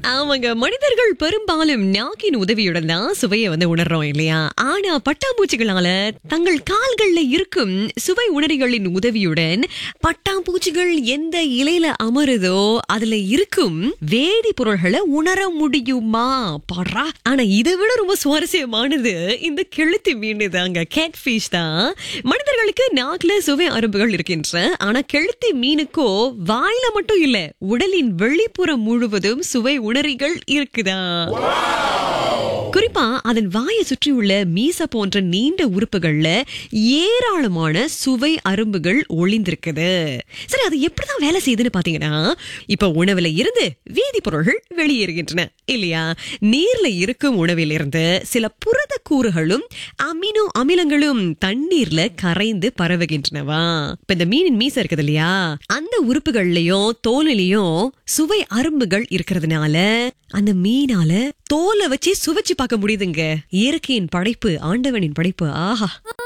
ஆமாங்க மனிதர்கள் பெரும்பாலும் நாக்கின் உதவியுடன் தான் சுவையை வந்து உணர்றோம் இல்லையா ஆனா பட்டாம்பூச்சிகளால தங்கள் கால்கள்ல இருக்கும் சுவை உணரிகளின் உதவியுடன் பட்டாம்பூச்சிகள் எந்த இலையில அமருதோ அதுல இருக்கும் வேதிப்பொருள்களை உணர முடியுமா பாடுறா ஆனா இதை விட ரொம்ப சுவாரஸ்யமானது இந்த கெளுத்தி மீன் தாங்க கேட் ஃபிஷ் தான் மனிதர்களுக்கு நாக்குல சுவை அரும்புகள் இருக்கின்ற ஆனா கெளுத்தி மீனுக்கோ வாயில மட்டும் இல்ல உடலின் வெளிப்புறம் முழுவதும் சுவை உணரிகள் இருக்குதா குறிப்பா அதன் வாயை சுற்றியுள்ள மீச போன்ற நீண்ட உறுப்புகள்ல ஏராளமான சுவை அரும்புகள் ஒளிந்திருக்குது சரி அது எப்படிதான் வேலை செய்யுதுன்னு பாத்தீங்கன்னா இப்ப உணவுல இருந்து வேதிப்பொருள்கள் வெளியேறுகின்றன இல்லையா நீர்ல இருக்கும் உணவிலிருந்து சில புரத கூறுகளும் அமினோ அமிலங்களும் தண்ணீர்ல கரைந்து பரவுகின்றனவா இப்ப இந்த மீனின் மீச இருக்குது இல்லையா அந்த உறுப்புகள்லயும் தோலிலையும் சுவை அரும்புகள் இருக்கிறதுனால அந்த மீனால தோலை வச்சு சுவைச்சு பார்க்க முடியுதுங்க இயற்கையின் படைப்பு ஆண்டவனின் படைப்பு ஆஹா